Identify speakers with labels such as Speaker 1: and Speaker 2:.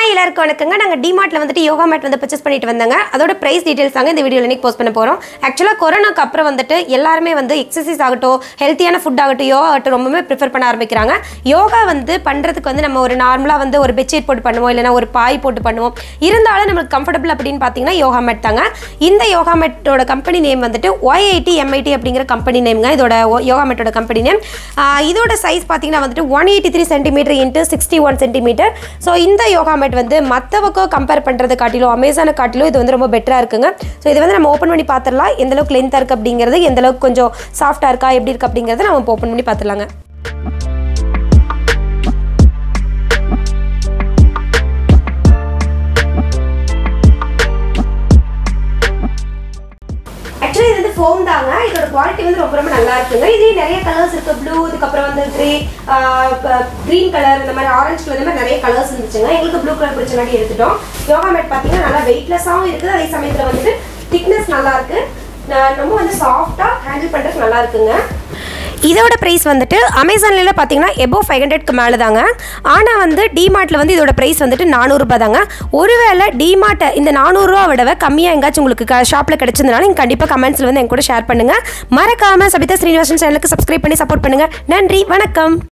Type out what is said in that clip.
Speaker 1: எல்லாருக்கும் வணக்கங்க நாங்கள் டிமார்ட்டில் வந்துட்டு யோகா மேட் வந்து பர்ச்சேஸ் பண்ணிட்டு வந்தாங்க அதோட ப்ரைஸ் டீடைல்ஸ் தாங்க இந்த வீடியோவில் இன்னைக்கு போஸ்ட் பண்ண போகிறோம் ஆக்சுவலாக கொரோனாக்கு அப்புறம் வந்துட்டு எல்லாருமே வந்து எக்ஸசைஸ் ஆகட்டும் ஹெல்த்தியான ஃபுட் ஆகட்டும் யோகா ஆகட்டும் ரொம்பவே ப்ரிஃபர் பண்ண ஆரம்பிக்கிறாங்க யோகா வந்து பண்ணுறதுக்கு வந்து நம்ம ஒரு நார்மலாக வந்து ஒரு பெட்ஷீட் போட்டு பண்ணுவோம் இல்லைனா ஒரு பாய் போட்டு பண்ணுவோம் இருந்தாலும் நம்மளுக்கு கம்ஃபர்டபுள் அப்படின்னு பார்த்தீங்கன்னா யோகா மேட் தாங்க இந்த யோகா மேட்டோட கம்பெனி நேம் வந்துட்டு ஒய்ஐடி எம்ஐடி அப்படிங்கிற கம்பெனி நேம்ங்க இதோட ஒ- யோகா மேட்டோட கம்பெனி நேம் இதோட சைஸ் பார்த்தீங்கன்னா வந்துட்டு one eighty three centimetre into sixty one centimetre so இந்த யோகா மேட் வந்து மற்றவக்கும் கம்பேர் பண்ணுறது காட்டிலும் அமேசானை காட்டிலும் இது வந்து ரொம்ப பெட்டராக இருக்குங்க ஸோ இது வந்து நம்ம ஓப்பன் பண்ணி பார்த்துடலாம் எந்த அளவுக்கு லென்த்தாக இருக்குது அப்படிங்கிறது எந்த அளவுக்கு கொஞ்சம் சாஃப்டாக இருக்கா எப்படி இருக்குது அப்படிங்கிறத நம்ம ஓப்பன் பண்ணி பார்த்துடலாங்க ஆக்சுவலி இது வந்து ஃபோம் தாங்க இதோட குவாலிட்டி வந்து ரொம்ப ரொம்ப நல்லா இருக்குங்க இதுலேயே நிறைய கலர்ஸ் இருக்கு ப்ளூ இதுக்கப்புறம் வந்து கிரே க்ரீன் கலர் இந்த மாதிரி ஆரஞ்சு கலர் இந்த மாதிரி நிறைய கலர்ஸ் இருந்துச்சுங்க எங்களுக்கு ப்ளூ கலர் பிடிச்சனாடி எடுத்துட்டோம் யோகா மேட் பார்த்தீங்கன்னா நல்லா வெயிட்லெஸ்ஸாகவும் இருக்குது அதே சமயத்தில் வந்துட்டு திக்னஸ் நல்லா இருக்கு ந- ரொம்ப வந்து சாஃப்டாக ஹேண்டில் பண்ணுறதுக்கு நல்லா இருக்குங்க இதோட ப்ரைஸ் வந்துட்டு அமேசான்ல பார்த்தீங்கன்னா எபோ ஃபைவ் ஹண்ட்ரட்க்கு மேலே தாங்க ஆனால் வந்து டிமார்ட்டில் வந்து இதோட ப்ரைஸ் வந்துட்டு நானூறுரூபா தாங்க ஒருவேளை டிமார்ட்டை இந்த நானூறுரூவா விடவை கம்மியாக எங்காச்சும் உங்களுக்கு ஷாப்பில் கிடைச்சதுனால நீங்கள் கண்டிப்பாக கமெண்ட்ஸில் வந்து என் கூட ஷேர் பண்ணுங்கள் மறக்காமல் சபிதா ஸ்ரீனிவாசன் சேனலுக்கு சப்ஸ்கிரைப் பண்ணி சப்போர்ட் பண்ணுங்கள் நன்றி வணக்கம்